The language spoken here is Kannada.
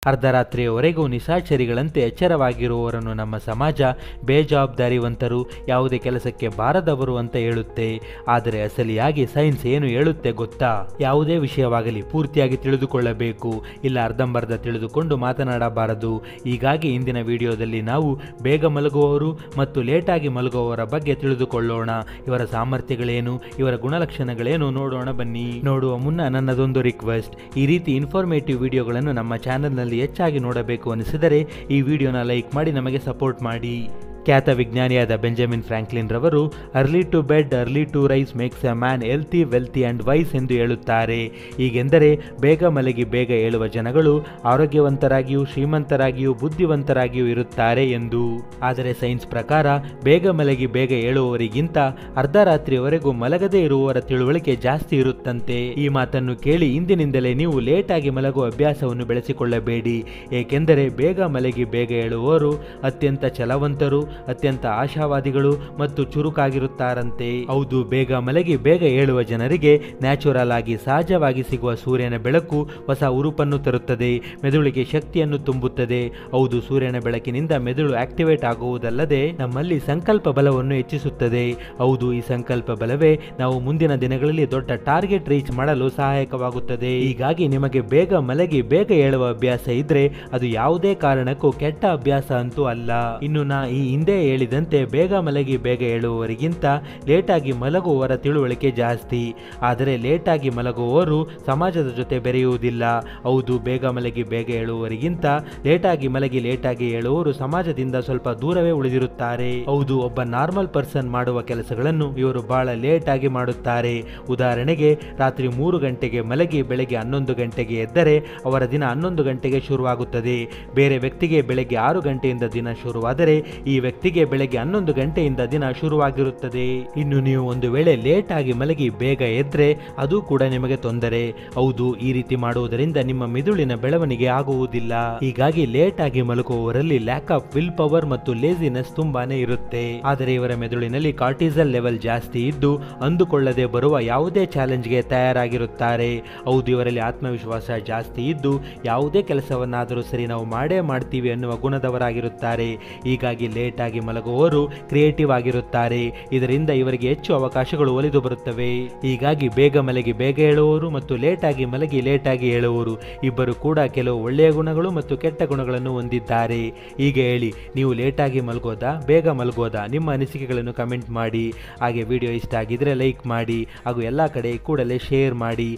ಅರ್ಧರಾತ್ರಿಯವರೆಗೂ ನಿಶಾಚರಿಗಳಂತೆ ಎಚ್ಚರವಾಗಿರುವವರನ್ನು ನಮ್ಮ ಸಮಾಜ ಬೇಜವಾಬ್ದಾರಿವಂತರು ಯಾವುದೇ ಕೆಲಸಕ್ಕೆ ಬಾರದವರು ಅಂತ ಹೇಳುತ್ತೆ ಆದರೆ ಅಸಲಿಯಾಗಿ ಸೈನ್ಸ್ ಏನು ಹೇಳುತ್ತೆ ಗೊತ್ತಾ ಯಾವುದೇ ವಿಷಯವಾಗಲಿ ಪೂರ್ತಿಯಾಗಿ ತಿಳಿದುಕೊಳ್ಳಬೇಕು ಇಲ್ಲ ಅರ್ಧಂಬರ್ಧ ತಿಳಿದುಕೊಂಡು ಮಾತನಾಡಬಾರದು ಹೀಗಾಗಿ ಇಂದಿನ ವಿಡಿಯೋದಲ್ಲಿ ನಾವು ಬೇಗ ಮಲಗುವವರು ಮತ್ತು ಲೇಟಾಗಿ ಮಲಗುವವರ ಬಗ್ಗೆ ತಿಳಿದುಕೊಳ್ಳೋಣ ಇವರ ಸಾಮರ್ಥ್ಯಗಳೇನು ಇವರ ಗುಣಲಕ್ಷಣಗಳೇನು ನೋಡೋಣ ಬನ್ನಿ ನೋಡುವ ಮುನ್ನ ನನ್ನದೊಂದು ರಿಕ್ವೆಸ್ಟ್ ಈ ರೀತಿ ಇನ್ಫಾರ್ಮೇಟಿವ್ ವಿಡಿಯೋಗಳನ್ನು ನಮ್ಮ ಚಾನೆಲ್ನಲ್ಲಿ ಹೆಚ್ಚಾಗಿ ನೋಡಬೇಕು ಅನಿಸಿದರೆ ಈ ವಿಡಿಯೋನ ಲೈಕ್ ಮಾಡಿ ನಮಗೆ ಸಪೋರ್ಟ್ ಮಾಡಿ ಖ್ಯಾತ ವಿಜ್ಞಾನಿಯಾದ ಬೆಂಜಮಿನ್ ಫ್ರಾಂಕ್ಲಿನ್ ರವರು early to bed early to rise makes a man healthy wealthy and wise ಎಂದು ಹೇಳುತ್ತಾರೆ ಹೀಗೆಂದರೆ ಬೇಗ ಮಲಗಿ ಬೇಗ ಏಳುವ ಜನಗಳು ಆರೋಗ್ಯವಂತರಾಗಿಯೂ ಶ್ರೀಮಂತರಾಗಿಯೂ ಬುದ್ಧಿವಂತರಾಗಿಯೂ ಇರುತ್ತಾರೆ ಎಂದು ಆದರೆ ಸೈನ್ಸ್ ಪ್ರಕಾರ ಬೇಗ ಮಲಗಿ ಬೇಗ ಏಳುವವರಿಗಿಂತ ಅರ್ಧರಾತ್ರಿಯವರೆಗೂ ಮಲಗದೇ ಇರುವವರ ತಿಳುವಳಿಕೆ ಜಾಸ್ತಿ ಇರುತ್ತಂತೆ ಈ ಮಾತನ್ನು ಕೇಳಿ ಇಂದಿನಿಂದಲೇ ನೀವು ಲೇಟಾಗಿ ಮಲಗುವ ಅಭ್ಯಾಸವನ್ನು ಬೆಳೆಸಿಕೊಳ್ಳಬೇಡಿ ಏಕೆಂದರೆ ಬೇಗ ಮಲಗಿ ಬೇಗ ಏಳುವವರು ಅತ್ಯಂತ ಛಲವಂತರು ಅತ್ಯಂತ ಆಶಾವಾದಿಗಳು ಮತ್ತು ಚುರುಕಾಗಿರುತ್ತಾರಂತೆ ಹೌದು ಬೇಗ ಮಲಗಿ ಬೇಗ ಏಳುವ ಜನರಿಗೆ ನ್ಯಾಚುರಲ್ ಆಗಿ ಸಹಜವಾಗಿ ಸಿಗುವ ಸೂರ್ಯನ ಬೆಳಕು ಹೊಸ ಉರುಪನ್ನು ತರುತ್ತದೆ ಮೆದುಳಿಗೆ ಶಕ್ತಿಯನ್ನು ತುಂಬುತ್ತದೆ ಹೌದು ಸೂರ್ಯನ ಬೆಳಕಿನಿಂದ ಮೆದುಳು ಆಕ್ಟಿವೇಟ್ ಆಗುವುದಲ್ಲದೆ ನಮ್ಮಲ್ಲಿ ಸಂಕಲ್ಪ ಬಲವನ್ನು ಹೆಚ್ಚಿಸುತ್ತದೆ ಹೌದು ಈ ಸಂಕಲ್ಪ ಬಲವೇ ನಾವು ಮುಂದಿನ ದಿನಗಳಲ್ಲಿ ದೊಡ್ಡ ಟಾರ್ಗೆಟ್ ರೀಚ್ ಮಾಡಲು ಸಹಾಯಕವಾಗುತ್ತದೆ ಹೀಗಾಗಿ ನಿಮಗೆ ಬೇಗ ಮಲಗಿ ಬೇಗ ಏಳುವ ಅಭ್ಯಾಸ ಇದ್ರೆ ಅದು ಯಾವುದೇ ಕಾರಣಕ್ಕೂ ಕೆಟ್ಟ ಅಭ್ಯಾಸ ಅಂತೂ ಅಲ್ಲ ಇನ್ನು ನಾ ಈ ಹಿಂದೆ ಹೇಳಿದಂತೆ ಬೇಗ ಮಲಗಿ ಬೇಗ ಏಳುವವರಿಗಿಂತ ಲೇಟಾಗಿ ಮಲಗುವವರ ತಿಳುವಳಿಕೆ ಜಾಸ್ತಿ ಆದರೆ ಲೇಟಾಗಿ ಮಲಗುವವರು ಸಮಾಜದ ಜೊತೆ ಬೆರೆಯುವುದಿಲ್ಲ ಹೌದು ಬೇಗ ಮಲಗಿ ಬೇಗ ಏಳುವವರಿಗಿಂತ ಲೇಟಾಗಿ ಮಲಗಿ ಲೇಟಾಗಿ ಏಳುವವರು ಸಮಾಜದಿಂದ ಸ್ವಲ್ಪ ದೂರವೇ ಉಳಿದಿರುತ್ತಾರೆ ಹೌದು ಒಬ್ಬ ನಾರ್ಮಲ್ ಪರ್ಸನ್ ಮಾಡುವ ಕೆಲಸಗಳನ್ನು ಇವರು ಬಹಳ ಲೇಟಾಗಿ ಮಾಡುತ್ತಾರೆ ಉದಾಹರಣೆಗೆ ರಾತ್ರಿ ಮೂರು ಗಂಟೆಗೆ ಮಲಗಿ ಬೆಳಗ್ಗೆ ಹನ್ನೊಂದು ಗಂಟೆಗೆ ಎದ್ದರೆ ಅವರ ದಿನ ಹನ್ನೊಂದು ಗಂಟೆಗೆ ಶುರುವಾಗುತ್ತದೆ ಬೇರೆ ವ್ಯಕ್ತಿಗೆ ಬೆಳಗ್ಗೆ ಆರು ಗಂಟೆಯಿಂದ ದಿನ ಶುರುವಾದರೆ ಈ ವ್ಯಕ್ತಿಗೆ ಬೆಳಗ್ಗೆ ಹನ್ನೊಂದು ಗಂಟೆಯಿಂದ ದಿನ ಶುರುವಾಗಿರುತ್ತದೆ ಇನ್ನು ನೀವು ಒಂದು ವೇಳೆ ಲೇಟ್ ಆಗಿ ಮಲಗಿ ಬೇಗ ಎದ್ರೆ ಅದು ಕೂಡ ನಿಮಗೆ ತೊಂದರೆ ಹೌದು ಈ ರೀತಿ ಮಾಡುವುದರಿಂದ ನಿಮ್ಮ ಮಿದುಳಿನ ಬೆಳವಣಿಗೆ ಆಗುವುದಿಲ್ಲ ಹೀಗಾಗಿ ಲೇಟ್ ಆಗಿ ಮಲಗುವವರಲ್ಲಿ ಲ್ಯಾಕ್ ಆಫ್ ವಿಲ್ ಪವರ್ ಮತ್ತು ಲೇಸಿನೆಸ್ ತುಂಬಾನೇ ಇರುತ್ತೆ ಆದರೆ ಇವರ ಮೆದುಳಿನಲ್ಲಿ ಕಾರ್ಟಿಸಲ್ ಲೆವೆಲ್ ಜಾಸ್ತಿ ಇದ್ದು ಅಂದುಕೊಳ್ಳದೆ ಬರುವ ಯಾವುದೇ ಚಾಲೆಂಜ್ಗೆ ತಯಾರಾಗಿರುತ್ತಾರೆ ಹೌದು ಇವರಲ್ಲಿ ಆತ್ಮವಿಶ್ವಾಸ ಜಾಸ್ತಿ ಇದ್ದು ಯಾವುದೇ ಕೆಲಸವನ್ನಾದರೂ ಸರಿ ನಾವು ಮಾಡೇ ಮಾಡ್ತೀವಿ ಅನ್ನುವ ಗುಣದವರಾಗಿರುತ್ತಾರೆ ಹೀಗಾಗಿ ಲೇಟ್ ಆಗಿ ಮಲಗುವವರು ಕ್ರಿಯೇಟಿವ್ ಆಗಿರುತ್ತಾರೆ ಇದರಿಂದ ಇವರಿಗೆ ಹೆಚ್ಚು ಅವಕಾಶಗಳು ಒಲಿದು ಬರುತ್ತವೆ ಹೀಗಾಗಿ ಬೇಗ ಮಲಗಿ ಬೇಗ ಹೇಳುವವರು ಮತ್ತು ಲೇಟ್ ಆಗಿ ಮಲಗಿ ಲೇಟ್ ಆಗಿ ಹೇಳುವವರು ಇಬ್ಬರು ಕೂಡ ಕೆಲವು ಒಳ್ಳೆಯ ಗುಣಗಳು ಮತ್ತು ಕೆಟ್ಟ ಗುಣಗಳನ್ನು ಹೊಂದಿದ್ದಾರೆ ಈಗ ಹೇಳಿ ನೀವು ಲೇಟ್ ಆಗಿ ಮಲಗೋದಾ ಬೇಗ ಮಲಗೋದಾ ನಿಮ್ಮ ಅನಿಸಿಕೆಗಳನ್ನು ಕಮೆಂಟ್ ಮಾಡಿ ಹಾಗೆ ವಿಡಿಯೋ ಇಷ್ಟ ಆಗಿದ್ರೆ ಲೈಕ್ ಮಾಡಿ ಹಾಗೂ ಎಲ್ಲ ಕಡೆ ಕೂಡಲೇ ಶೇರ್ ಮಾಡಿ